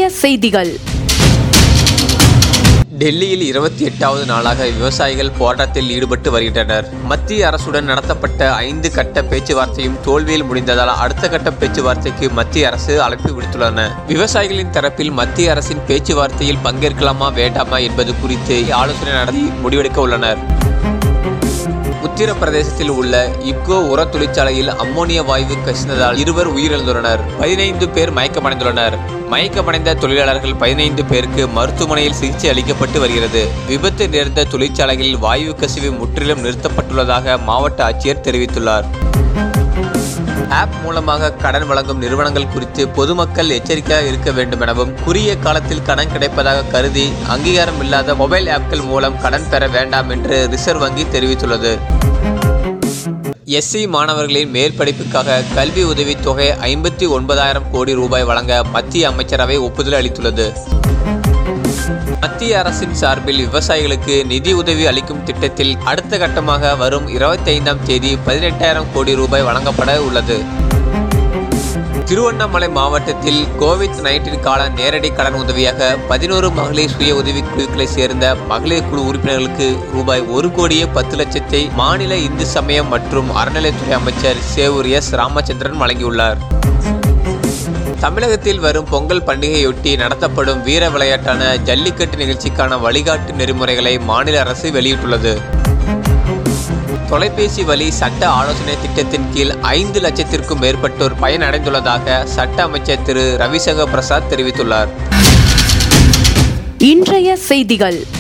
செய்திகள் டெல்லியில் இருபத்தி எட்டாவது நாளாக விவசாயிகள் போராட்டத்தில் ஈடுபட்டு வருகின்றனர் மத்திய அரசுடன் நடத்தப்பட்ட ஐந்து கட்ட பேச்சுவார்த்தையும் தோல்வியில் முடிந்ததால் அடுத்த கட்ட பேச்சுவார்த்தைக்கு மத்திய அரசு அழைப்பு விடுத்துள்ளன விவசாயிகளின் தரப்பில் மத்திய அரசின் பேச்சுவார்த்தையில் பங்கேற்கலாமா வேண்டாமா என்பது குறித்து ஆலோசனை நடத்தி முடிவெடுக்க உள்ளனர் உத்தரப்பிரதேசத்தில் உள்ள இப்கோ உர தொழிற்சாலையில் அம்மோனியா வாயு கசிந்ததால் இருவர் உயிரிழந்துள்ளனர் பதினைந்து பேர் மயக்கமடைந்துள்ளனர் மயக்கமடைந்த தொழிலாளர்கள் பதினைந்து பேருக்கு மருத்துவமனையில் சிகிச்சை அளிக்கப்பட்டு வருகிறது விபத்து நேர்ந்த தொழிற்சாலைகளில் வாயு கசிவு முற்றிலும் நிறுத்தப்பட்டுள்ளதாக மாவட்ட ஆட்சியர் தெரிவித்துள்ளார் ஆப் மூலமாக கடன் வழங்கும் நிறுவனங்கள் குறித்து பொதுமக்கள் எச்சரிக்கையாக இருக்க வேண்டும் எனவும் குறுகிய காலத்தில் கடன் கிடைப்பதாக கருதி அங்கீகாரம் இல்லாத மொபைல் ஆப்கள் மூலம் கடன் பெற வேண்டாம் என்று ரிசர்வ் வங்கி தெரிவித்துள்ளது எஸ்சி மாணவர்களின் மேல் படிப்புக்காக கல்வி உதவித் தொகை ஐம்பத்தி ஒன்பதாயிரம் கோடி ரூபாய் வழங்க மத்திய அமைச்சரவை ஒப்புதல் அளித்துள்ளது மத்திய அரசின் சார்பில் விவசாயிகளுக்கு நிதி உதவி அளிக்கும் திட்டத்தில் அடுத்த கட்டமாக வரும் இருபத்தி ஐந்தாம் தேதி பதினெட்டாயிரம் கோடி ரூபாய் வழங்கப்பட உள்ளது திருவண்ணாமலை மாவட்டத்தில் கோவிட் நைன்டீன் கால நேரடி கடன் உதவியாக பதினோரு மகளிர் சுய உதவி குழுக்களை சேர்ந்த மகளிர் குழு உறுப்பினர்களுக்கு ரூபாய் ஒரு கோடியே பத்து லட்சத்தை மாநில இந்து சமயம் மற்றும் அறநிலைத்துறை அமைச்சர் சேவூர் எஸ் ராமச்சந்திரன் வழங்கியுள்ளார் தமிழகத்தில் வரும் பொங்கல் பண்டிகையொட்டி நடத்தப்படும் வீர விளையாட்டான ஜல்லிக்கட்டு நிகழ்ச்சிக்கான வழிகாட்டு நெறிமுறைகளை மாநில அரசு வெளியிட்டுள்ளது தொலைபேசி வழி சட்ட ஆலோசனை திட்டத்தின் கீழ் ஐந்து லட்சத்திற்கும் மேற்பட்டோர் பயனடைந்துள்ளதாக சட்ட அமைச்சர் திரு ரவிசங்கர் பிரசாத் தெரிவித்துள்ளார் இன்றைய செய்திகள்